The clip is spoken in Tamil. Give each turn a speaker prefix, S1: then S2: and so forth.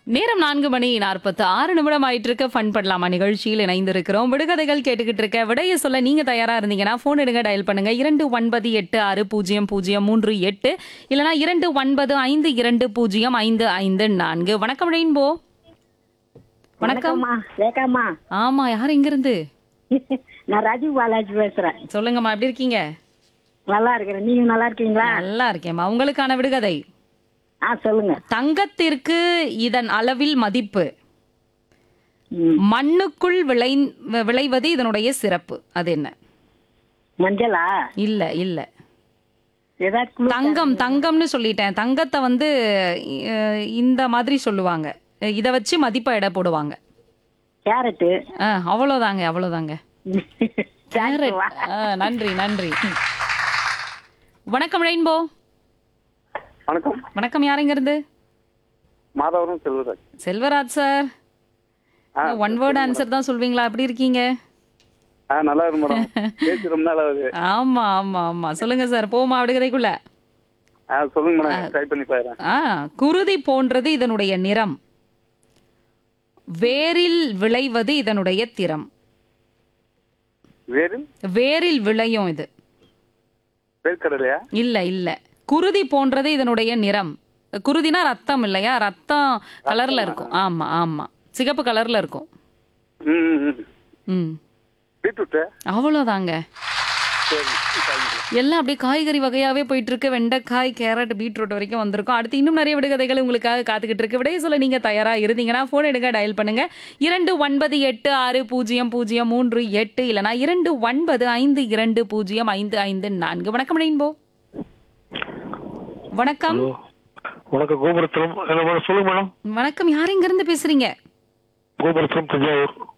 S1: நேரம் நான்கு மணி நாற்பத்து ஆறு நிமிடம் ஆயிட்டு இருக்க ஃபன் பண்ணலாமா நிகழ்ச்சியில் இணைந்திருக்கிறோம் விடுகதைகள் கேட்டுக்கிட்டு இருக்க விடைய சொல்ல நீங்க தயாரா இருந்தீங்கன்னா போன் எடுங்க டயல் பண்ணுங்க இரண்டு ஒன்பது எட்டு ஆறு பூஜ்ஜியம் பூஜ்ஜியம் மூன்று எட்டு இல்லனா இரண்டு ஒன்பது ஐந்து இரண்டு பூஜ்ஜியம் ஐந்து ஐந்து நான்கு வணக்கம் ரெயின்போ வணக்கம்
S2: வணக்கம்மா ரேகாம்மா
S1: ஆமா யார் எங்க இருந்து
S2: நான் ராஜீவ் பாலாஜி பேசுறேன்
S1: சொல்லுங்கம்மா எப்படி இருக்கீங்க
S2: நல்லா இருக்கிறேன் நீங்க நல்லா இருக்கீங்களா
S1: நல்லா இருக்கேன்மா உங்களுக்கான விடுகதை
S2: ஆ சொல்லுங்க
S1: தங்கத்திற்கு இதன் அளவில் மதிப்பு
S2: ம்.
S1: மண்ணுக்குள் விளை விளைவது இதனுடைய சிறப்பு அது என்ன
S2: மஞ்சளா
S1: இல்ல இல்ல
S2: ஏதாவது clue
S1: தங்கம் தங்கம்னு சொல்லிட்டேன் தங்கத்தை வந்து அஹ், இந்த மாதிரி சொல்லுவாங்க இத வச்சு மதிப்பை எடை போடுவாங்க
S2: கேரட்டு
S1: அஹ், அவ்வளவுதாங்க அவ்வளவுதாங்க கேரட் அஹ், நன்றி நன்றி வணக்கம் ரெயின்போ
S3: வணக்கம்
S1: வணக்கம் யாருங்க இருந்து
S3: மாதவரம் செல்வராஜ்
S1: செல்வராஜ் சார்
S3: ஆ,
S1: ஒன் வேர்ட் ஆன்சர் தான் சொல்வீங்களா எப்படி இருக்கீங்க
S3: ஆ நல்லா இருக்கு மேடம் பேசி ரொம்ப நாள் ஆகுது
S1: ஆமா ஆமா ஆமா சொல்லுங்க சார் போமா விடுகதைக்குள்ள
S3: ஆ சொல்லுங்க மேடம் ட்ரை பண்ணி பாருறேன்
S1: ஆ குருதி போன்றது இதனுடைய நிறம் வேரில் விளைவது இதனுடைய திறம்
S3: வேறு
S1: வேரில் விளையும் இது
S3: வேர்க்கடலையா
S1: இல்ல இல்ல குருதி போன்றது இதனுடைய நிறம் குருதினா ரத்தம் இல்லையா ரத்தம் கலர்ல இருக்கும் ஆமா ஆமா சிகப்பு கலர்ல இருக்கும்
S3: ம் ம், ம்
S1: ம்
S3: பீட்ரூட்டு
S1: அவ்வளோதாங்க
S3: சரி தேங்க்யூ.
S1: எல்லாம் அப்படியே காய்கறி வகையாவே போயிட்டு இருக்கு வெண்டைக்காய் கேரட் பீட்ரூட் வரைக்கும் வந்திருக்கும் அடுத்து இன்னும் நிறைய விடுகதைகள் உங்களுக்காக காத்துக்கிட்டு இருக்கு விடைய சொல்ல நீங்க தயாரா இருந்தீங்கன்னா போன் எடுங்க டயல் பண்ணுங்க இரண்டு ஒன்பது எட்டு ஆறு பூஜ்ஜியம் பூஜ்ஜியம் மூன்று எட்டு இல்லனா இரண்டு ஒன்பது ஐந்து இரண்டு பூஜ்ஜியம் ஐந்து ஐந்து நான்கு வணக்கம் ரெயின்போ வணக்கம்
S4: ஹலோ வணக்கம் கோபுரத்திரம் என்ன மேடம் சொல்லுங்க மேடம்
S1: வணக்கம் யார் எங்க இருந்து பேசுறீங்க
S4: கோபுரத்திரம் தஞ்சாவூர்